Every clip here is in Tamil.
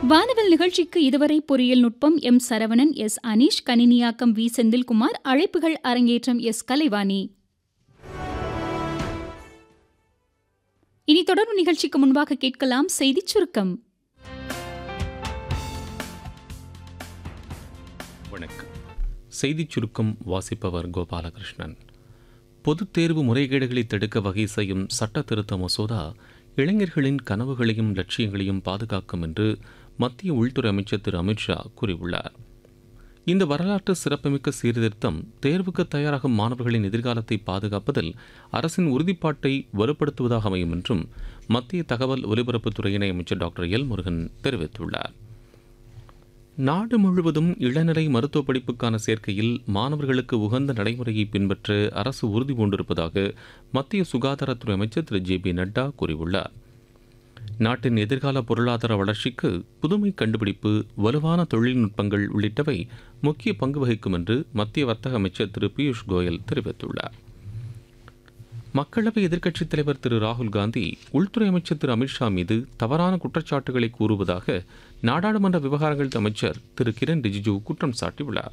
வானவில் நிகழ்ச்சிக்கு இதுவரை பொறியியல் நுட்பம் எம் சரவணன் எஸ் அனீஷ் கணினியாக்கம் வி செந்தில்குமார் அழைப்புகள் அரங்கேற்றம் எஸ் கலைவாணி இனி தொடரும் நிகழ்ச்சிக்கு முன்பாக கேட்கலாம் செய்திச் சுருக்கம் வணக்கம் செய்திச் சுருக்கம் வாசிப்பவர் கோபாலகிருஷ்ணன் பொதுத் தேர்வு முறைகேடுகளை தடுக்க வகை செய்யும் சட்ட திருத்த மசோதா இளைஞர்களின் கனவுகளையும் லட்சியங்களையும் பாதுகாக்கும் என்று மத்திய உள்துறை அமைச்சர் திரு அமித்ஷா கூறியுள்ளார் இந்த வரலாற்று சிறப்புமிக்க சீர்திருத்தம் தேர்வுக்கு தயாராகும் மாணவர்களின் எதிர்காலத்தை பாதுகாப்பதில் அரசின் உறுதிப்பாட்டை வலுப்படுத்துவதாக அமையும் என்றும் மத்திய தகவல் ஒலிபரப்புத்துறை இணை அமைச்சர் டாக்டர் எல் முருகன் தெரிவித்துள்ளார் நாடு முழுவதும் இளநிலை மருத்துவ படிப்புக்கான சேர்க்கையில் மாணவர்களுக்கு உகந்த நடைமுறையை பின்பற்ற அரசு உறுதி பூண்டிருப்பதாக மத்திய சுகாதாரத்துறை அமைச்சர் திரு ஜே பி நட்டா கூறியுள்ளார் நாட்டின் எதிர்கால பொருளாதார வளர்ச்சிக்கு புதுமை கண்டுபிடிப்பு வலுவான தொழில்நுட்பங்கள் உள்ளிட்டவை முக்கிய பங்கு வகிக்கும் என்று மத்திய வர்த்தக அமைச்சர் திரு பியூஷ் கோயல் தெரிவித்துள்ளார் மக்களவை எதிர்க்கட்சித் தலைவர் திரு ராகுல் காந்தி உள்துறை அமைச்சர் திரு அமித்ஷா மீது தவறான குற்றச்சாட்டுகளை கூறுவதாக நாடாளுமன்ற விவகாரங்கள் அமைச்சர் திரு கிரண் ரிஜிஜு குற்றம் சாட்டியுள்ளார்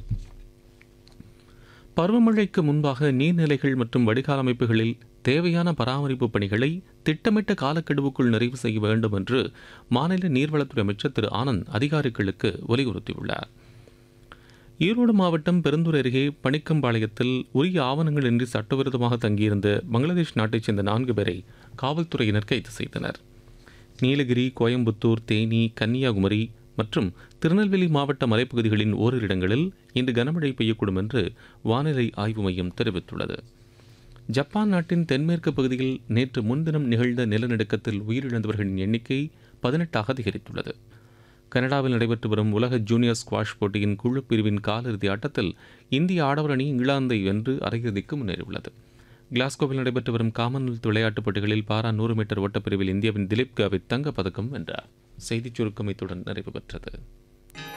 பருவமழைக்கு முன்பாக நீர்நிலைகள் மற்றும் வடிகால் அமைப்புகளில் தேவையான பராமரிப்பு பணிகளை திட்டமிட்ட காலக்கெடுவுக்குள் நிறைவு செய்ய வேண்டும் என்று மாநில நீர்வளத்துறை அமைச்சர் திரு ஆனந்த் அதிகாரிகளுக்கு வலியுறுத்தியுள்ளார் ஈரோடு மாவட்டம் பெருந்தூர் அருகே பணிக்கம்பாளையத்தில் உரிய ஆவணங்கள் இன்றி சட்டவிரோதமாக தங்கியிருந்த பங்களாதேஷ் நாட்டைச் சேர்ந்த நான்கு பேரை காவல்துறையினர் கைது செய்தனர் நீலகிரி கோயம்புத்தூர் தேனி கன்னியாகுமரி மற்றும் திருநெல்வேலி மாவட்ட மலைப்பகுதிகளின் ஓரிரு இடங்களில் இன்று கனமழை பெய்யக்கூடும் என்று வானிலை ஆய்வு மையம் தெரிவித்துள்ளது ஜப்பான் நாட்டின் தென்மேற்கு பகுதியில் நேற்று முன்தினம் நிகழ்ந்த நிலநடுக்கத்தில் உயிரிழந்தவர்களின் எண்ணிக்கை பதினெட்டாக அதிகரித்துள்ளது கனடாவில் நடைபெற்று வரும் உலக ஜூனியர் ஸ்குவாஷ் போட்டியின் குழு பிரிவின் காலிறுதி ஆட்டத்தில் இந்திய ஆடவர் அணி இங்கிலாந்தை வென்று அரையிறுதிக்கு முன்னேறியுள்ளது கிளாஸ்கோவில் நடைபெற்று வரும் காமன்வெல்த் விளையாட்டுப் போட்டிகளில் பாரா நூறு மீட்டர் ஓட்டப்பிரிவில் இந்தியாவின் திலீப் காவித் தங்கப்பதக்கம் வென்றார் செய்திச் சுருக்கம் இத்துடன் நிறைவு பெற்றது